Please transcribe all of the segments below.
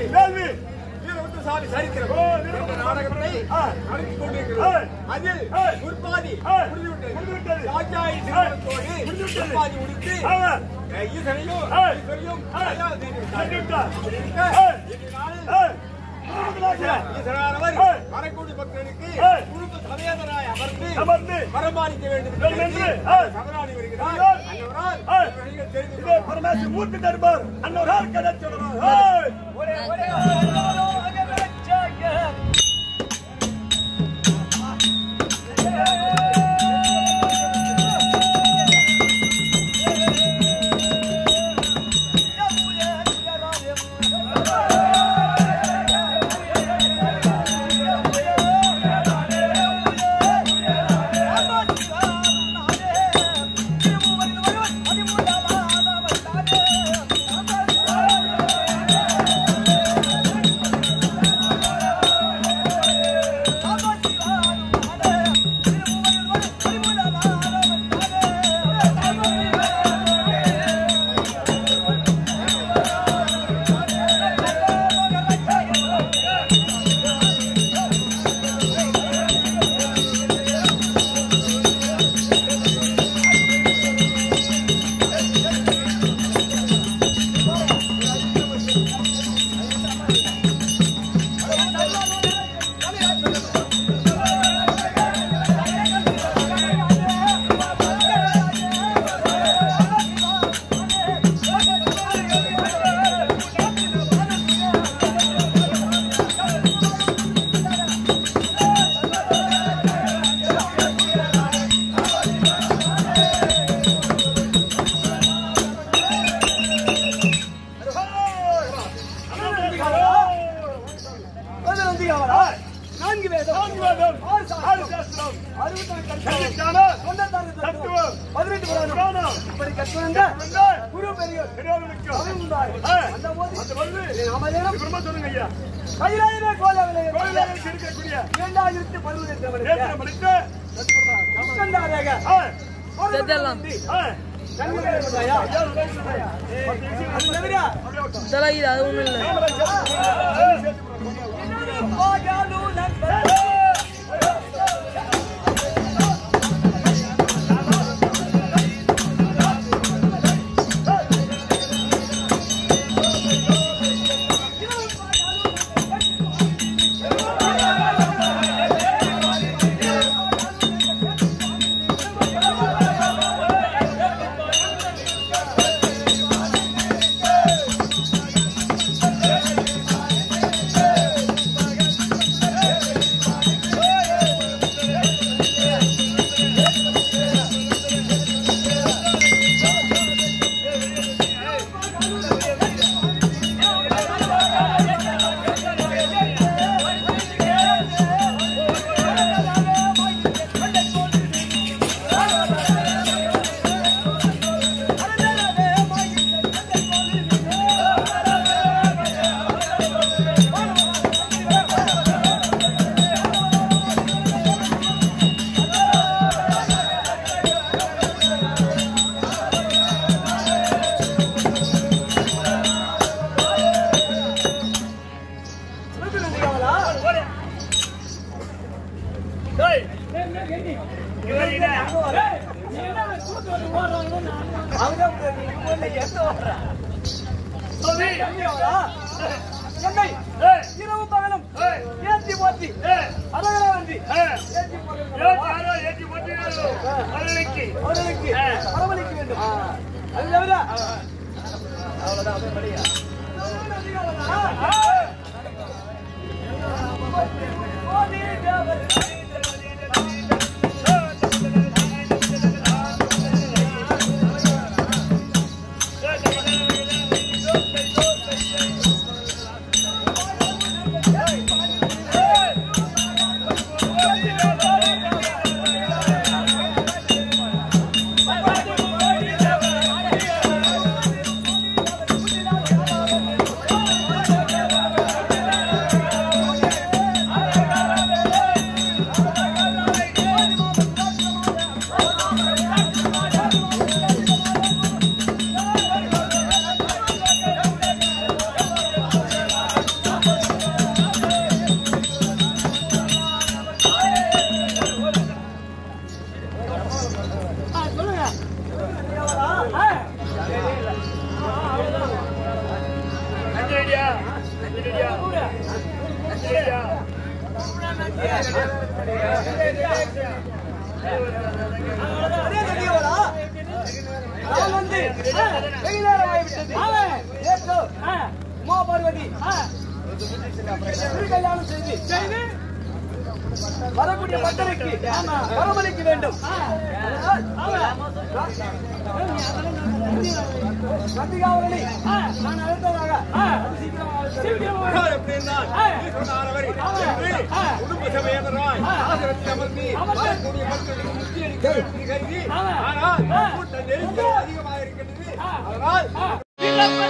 வேள்வி வீரபத்ரசாமி சரித்திரம் ஓ, என்ற நாடகத்தை ஆ. நடத்திக் ஆ. கொண்டிருக்கிறது அதில் ஆ. முற்பாதி ஆ. முடிந்துவிட்டது முடிந்துவிட்டது. ராஜாயி ஆ. திருமணத்தோடு முடிந்துவிட்டது. முற்பாதி முடித்து ஆமா. அஹ், ஈசனையும் ஆ. ஈஸ்வரியும் ஆ. கல்யாணம் செய்து விட்டார். கண்டிப்பாக. இருக்க, ஆ. இன்று நாளில் ஏய், முடிவுகளாக. ஈஸ்வரனானவர் ஆ. மரக்கூடி பக்தனுக்கு ஆ. குடும்ப சமேதனாய் அமர்ந்து அமர்ந்து வரமாளிக்க வேண்டும் வேண்டும் என்று என்று, ஆ. சமராடி வருகிறார் ஆ. அன்னவரால் ஆ. இவர்கள் தெரிந்து இதோ பரமேஸ்வரி மூர்த்தி தருபார் அன்னொரு கதை சொல்லணும் ஏய். ஒரே ஒரே நான்கு வேதம் நான்கு வேதம் ஆறு சாஸ்திரம் கல்விக்கான தத்துவம் பதினெட்டு புராணம் புராணம் இப்படி கற்றுவந்த குரு பெரியோர் பெரியவர்களுக்கு அறிவுண்டார். ஆ. அந்த போது அந்த வந்து அமலேனம் விரும்ப சொல்லுங்க ஐயா கைலாயமே கோலவிலை கோயிலாக இருக்கக்கூடிய இரண்டாயிரத்தி பதினெட்டு நேத்திரம் படித்த உட்கண்டாரேக ஆ, இதெல்லாம் ஆ, கண்கள் இருந்தாயா? ஐயா, உதவி சொல்லுங்க. பத்து நிமிஷம் அது தவிர இதெல்லாம் இது அது ஒன்றும் இல்லை கேமரா சேர்த்து போடுங்க. போகாது நண்பர். டேய், இல்லை, இல்லை. சொல்லி. என்னை ஏய், இரவு பகலும் ஏய், ஏத்தி போத்தி ஏய், அழகரா வந்து ஏய். ஏத்தி போத்தி ஏத்தி யாரோ ஏத்தி போட்டீங்களோ? அன்னைக்கு. அவர்களுக்கு ஆ. அரவணைக்க வேண்டும் அது தவிர ஏய், அதே நந்தியவரா நான் வந்து வெகு நேரம் ஆகிவிட்டது நேற்று உமா பார்வதி திருக்கல்யாணம் செய்து செய்து வரக்கூடிய பட்டறைக்கு வரமளிக்க வேண்டும் நந்திகாவலி நான் அழைத்ததாக சீக்கிரமாக எப்படி இருந்தால் நீ சொன்ன ஆறவரை என்று குடும்ப சமேதராய் ஆசிரத்தில் அமர்த்தி வரக்கூடிய மக்களுக்கு முத்தி அளிக்க வேண்டும் என்று கருதி ஆனால் கூட்ட நெருக்கம் அதிகமாக இருக்கின்றது அதனால்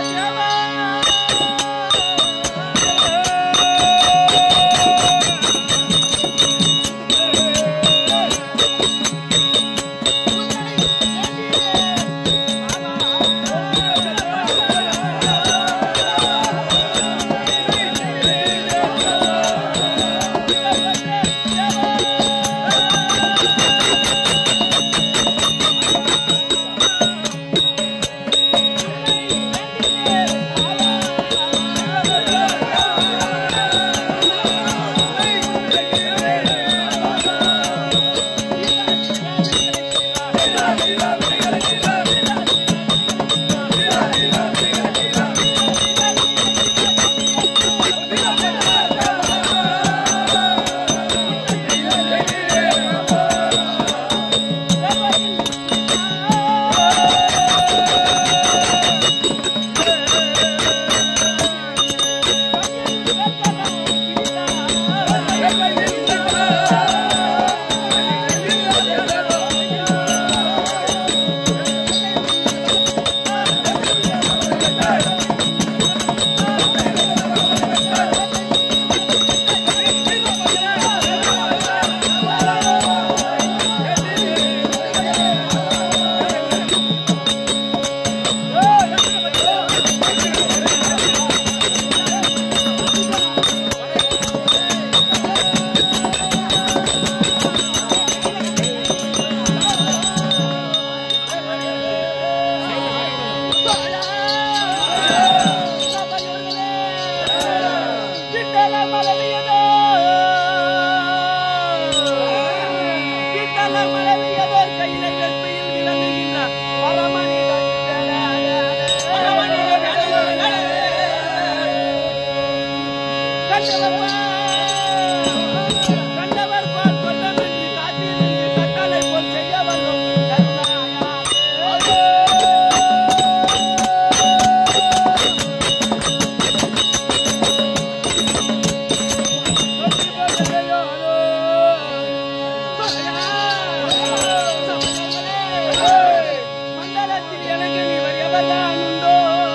மண்டலத்தில் எனக்கு இவர் எவர்தான் உண்டோ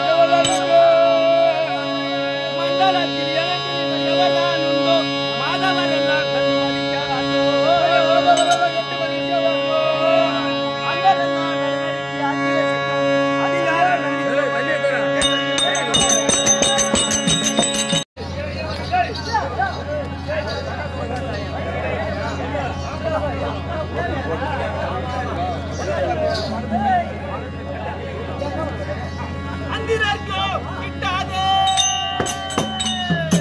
மண்டலத்தில் எனக்கு இவர் எவர்தான் உண்டோ மாதவர் எல்லாம் கண்டு மதிக்காதோ அந்தரெல்லாம் நடுவருக்கு ஆக்கிய செல்வம் அதிகார நன்றி அந்திரர்க்கோ கிட்டாதே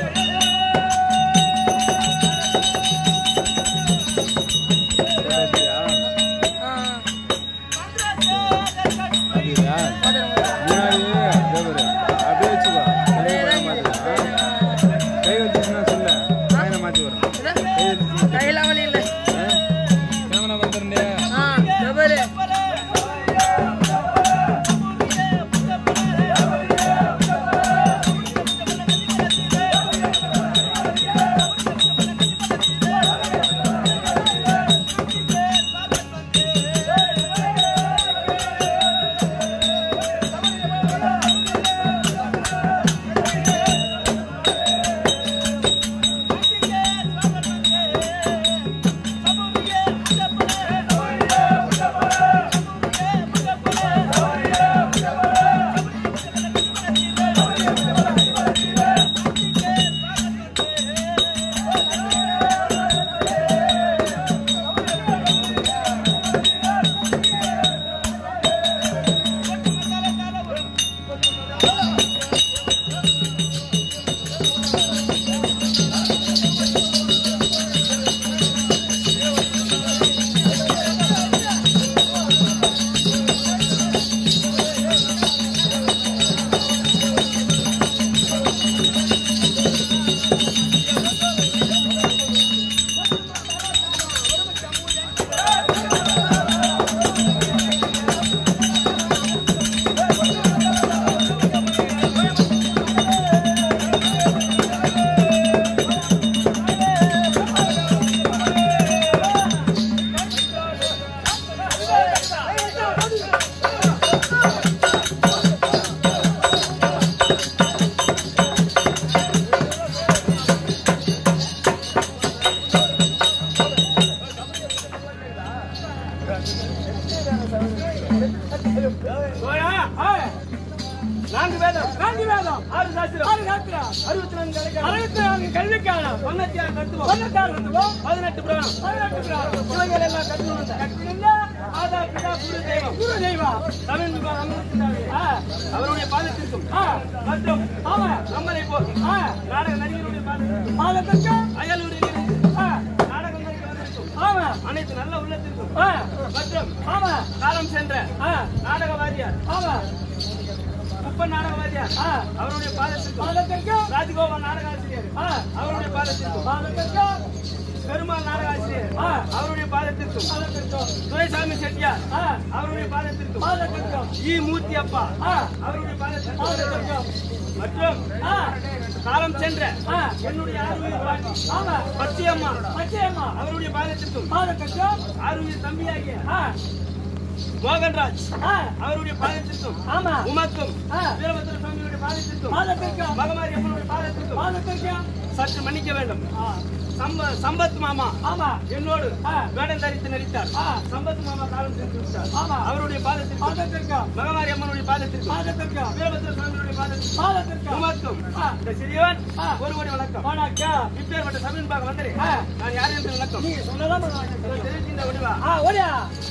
அறுபத்தி நான்கு கலைக்காலம் அறுபத்தி நான்கு கல்விக்காலம் தொண்ணூத்தி ஆறு தத்துவம் தொண்ணூத்தாறு தத்துவம் பதினெட்டு புராணம் பதினெட்டு புராணம். இவைகள் எல்லாம் கற்று வந்த கற்பிருந்த மாதா பிதா குரு தெய்வம் குரு தெய்வம் தமிழ் முகாம் அமிர்தத்தினாலே ஆ, அவருடைய பாதத்திற்கும் ஆ, மற்றும் ஆமா நம்மளை போல் ஆ, நாடக நடிகருடைய பாதத்திற்கும் பாதத்திற்கு அயலூரில் இருந்து ஆ, நாடகம் நடிக்க வந்திருக்கும் ஆமா அனைத்து நல்ல உள்ளத்திற்கும் ஆ, மற்றும் ஆமா காலம் சென்ற ஆ, நாடக வாரியார் ஆமா குப்ப நாடக வாரியார் ஆ, அவருடைய பாதத்திற்கும் பாதத்திற்கு ராஜகோபால் நாடக ஆசிரியர் ஆ, அவருடைய பாதத்திற்கும் பாதத்திற்கு பெருமாள் நாடக ஆசிரியர் ஆ. அவருடைய பாதத்திற்கும் பாதத்திற்கு துரைசாமி செட்டியார் ஆ, அவருடைய பாதத்திற்கும் பாதத்திற்கு ஈ மூர்த்தி அப்பா ஆ, அவருடைய பாதத்திற்கும் பாதத்திற்கு மற்றும் ஆ, காலம் சென்ற ஆ, என்னுடைய ஆறுயிர் பாட்டி ஆமா பச்சையம்மா நிச்சயமா அவருடைய பாதத்திற்கும் பாதத்திற்கு ஆறுயிர் தம்பியாகிய ஆ, மோகன்ராஜ் ஆ, அவருடைய பாதத்திற்கும் ஆமா உமக்கும் ஆ. வீரபத்திர சுவாமியுடைய பாதத்திற்கும் பாதத்திற்கு பகமாரி அம்மனுடைய பாதத்திற்கும் பாதத்திற்கு சற்று மன்னிக்க வேண்டும் ஆ, சம்ப சம்பத் மாமா ஆமா என்னோடு ஆ. வேடம் தரித்து நடித்தார் ஆ. சம்பத் மாமா காலம் சென்று விட்டார் ஆமா. அவருடைய பாதத்திற்கும் பாதத்திற்கு பகமாரி அம்மனுடைய பாதத்திற்கும் பாதத்திற்கு வீரபத்திர சுவாமியுடைய பாதத்திற்கும் பாதத்திற்கு உமக்கும் ஆ. இந்த சிறியவன் ஆ. ஒரு கோடி வணக்கம் வணக்கம் இப்பேற்பட்ட சபையின் பார்க்க வந்தேன் ஆ. நான் யார் என்று வணக்கம் நீங்க சொன்னதான் வணக்கம் தெரிவிக்கின்ற ஒளிவா ஆ ஓடியா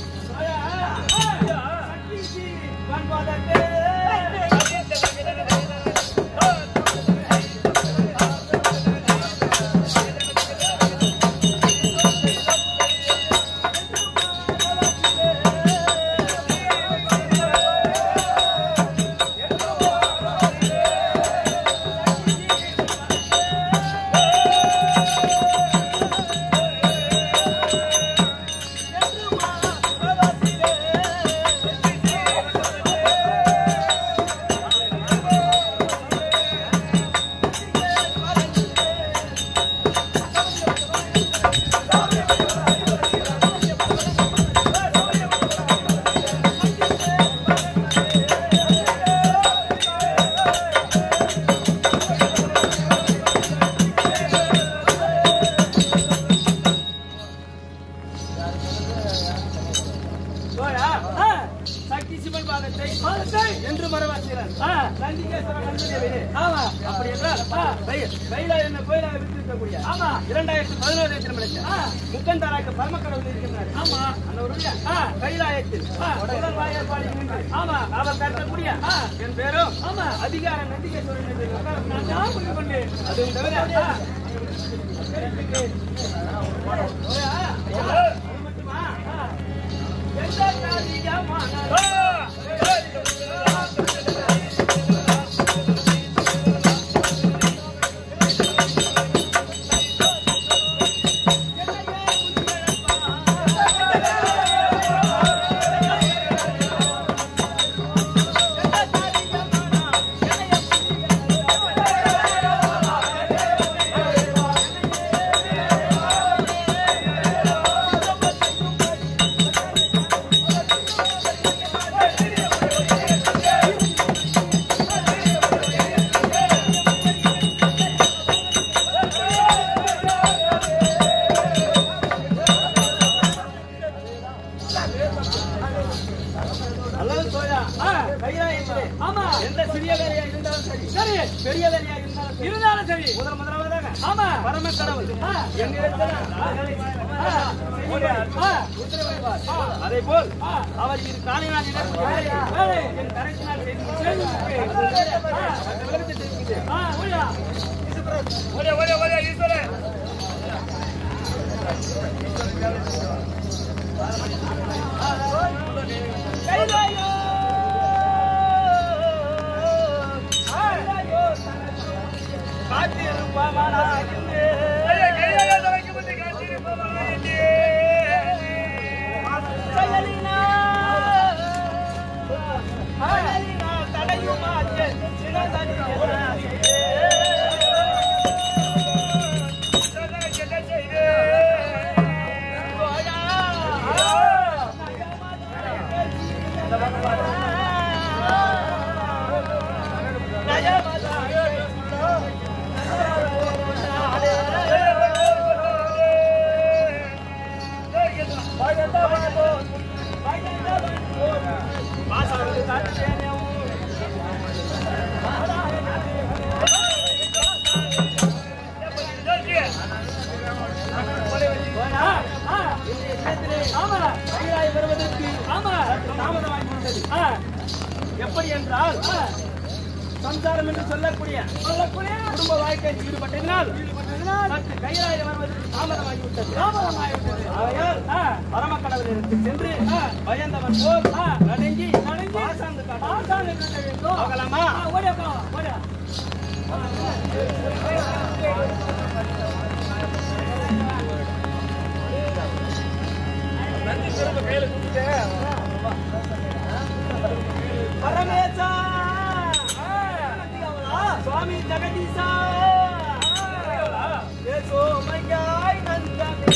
ஆ, சக்தி சிவன் பாதத்தை பாதத்தை என்று மரவாசிகிறார் ஆ, நந்திகேஸ்வரன் நந்திதேவியே ஆமா அப்படி என்றால் கைலா என்ன கோயிலாக விட்டிருக்கக்கூடிய ஆமா இரண்டாயிரத்தி பதினோரு திருமணத்தில் ஆ, முக்கந்தாராக்க பரமக்கடவுள் இருக்கின்றார் ஆமா அந்தவருடைய ஆ, கைலாயத்தில் ஆ. முதல் வாயற்பாடி நின்று ஆமா அவர் கட்டக்கூடிய ஆ. என் பேரும் ஆமா அதிகார நந்திகேஸ்வரன் என்று இருக்கிறார். நான் தான் புரிந்து கொண்டேன் அதுவும் தவிர ஆ, அது மட்டுமா ஆ, எந்த காரியமானாலும் அல்லது சோழா ஆ, கைலாயத்திலே ஆமா எந்த சிறிய வேலையா இருந்தாலும் சரி சரி பெரிய வேலையா இருந்தாலும் சரி இருந்தாலும் சரி முதல் முதலாவதாக ஆமா பரம கடவுள் ஆ. என்னிடத்தில் ஆ, ஆ, உத்தரவிடுவார் அதே போல் ஆ. அவர் இரு காணினால் வேலை. என் கரைச்சினால் செய்து செய்து விட்டு. ஆ, அந்த விளக்கத்தை தெரிவிக்கிறேன். ஆ, ஓடியா கைலாயோ கைலாயோ காத்திருப்பவனாயிருந்து செயலினால் செயலினால் தடையுமாச்சு சிறந்தறிஞனாகியே. எப்படி என்றால் சம்சாரம் என்று சொல்லக்கூடிய சொல்லக்கூடிய குடும்ப வாழ்க்கையில் ஈடுபட்டதினால் சற்று கையாயிரம் வருவதற்கு தாமதமாகிவிட்டது தாமதமாகிவிட்டது ஆகையால் பரமக்கடவுளிடத்து சென்று பயந்தவன் போல் நடுங்கி நடுங்கி ஆசாந்து காட்ட ஆசாந்து காட்ட வேண்டும் போகலாமா ஓடியா ஓடியா பரமேசா சுவாமி ஜெகதீசா ஏசோமையாய் நந்தமே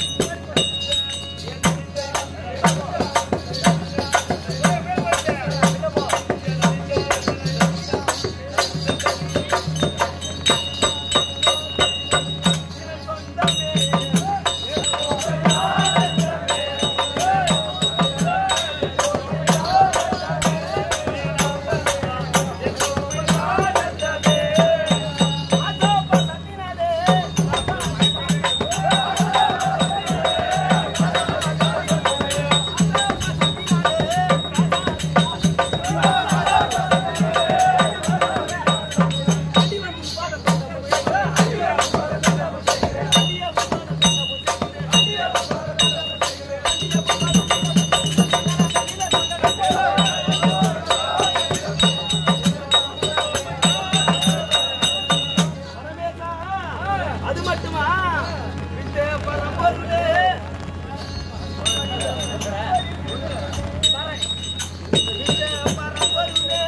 பரமேசா, அது மட்டுமா விட்டு பரம்பொருளே விட்டு பரம்பொருளே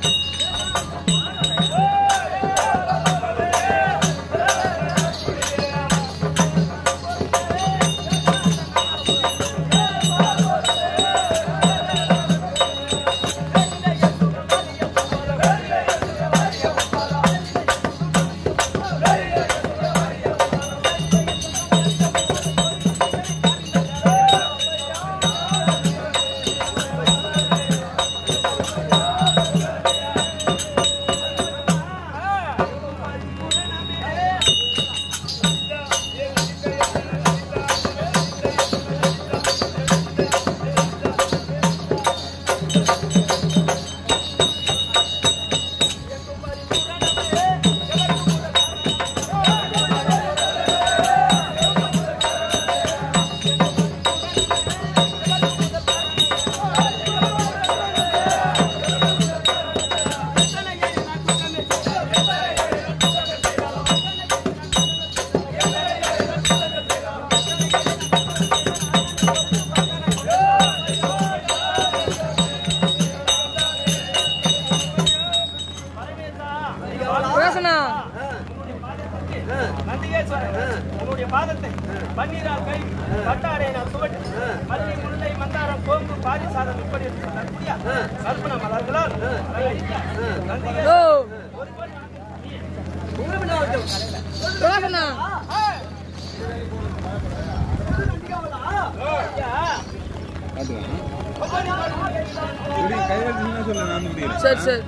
பேசுனா நந்திகேஸ்வரன் உன்னுடைய பாதத்தை பன்னீரால் கை பட்டாரை நான் சுவட்டு மல்லி முல்லை மந்தாரம் கோம்பு பாரிசாதம் இப்படி இருக்கக்கூடிய சர்ப்பண மலர்களால் அலங்கரிக்க நந்திகேஸ்வரன் ஓ பேசுனா சரி சரி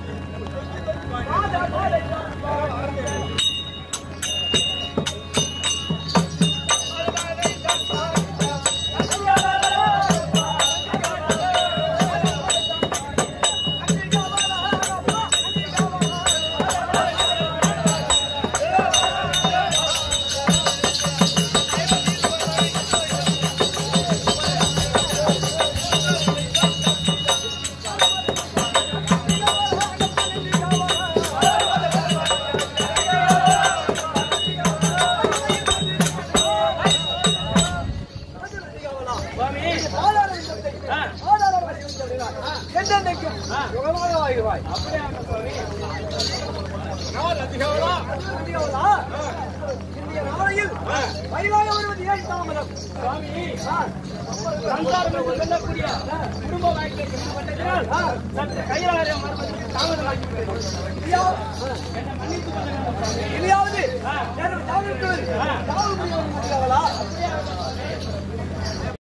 சுவாமி ஆ, அப்படியே ஆகட்டும் சுவாமி சுவாமி சம்சாரம் என்று சொல்லக்கூடிய குடும்ப வாழ்க்கை ஈடுபட்டதினால் சற்று கையாளம் வருவதற்கு தாமதமாகிவிட்டது என்னை மன்னித்துக் கொள்ளுங்கள் சுவாமி. இனியாவது ஆ. எனக்கு தாவல் தாவல் முடியவர்களா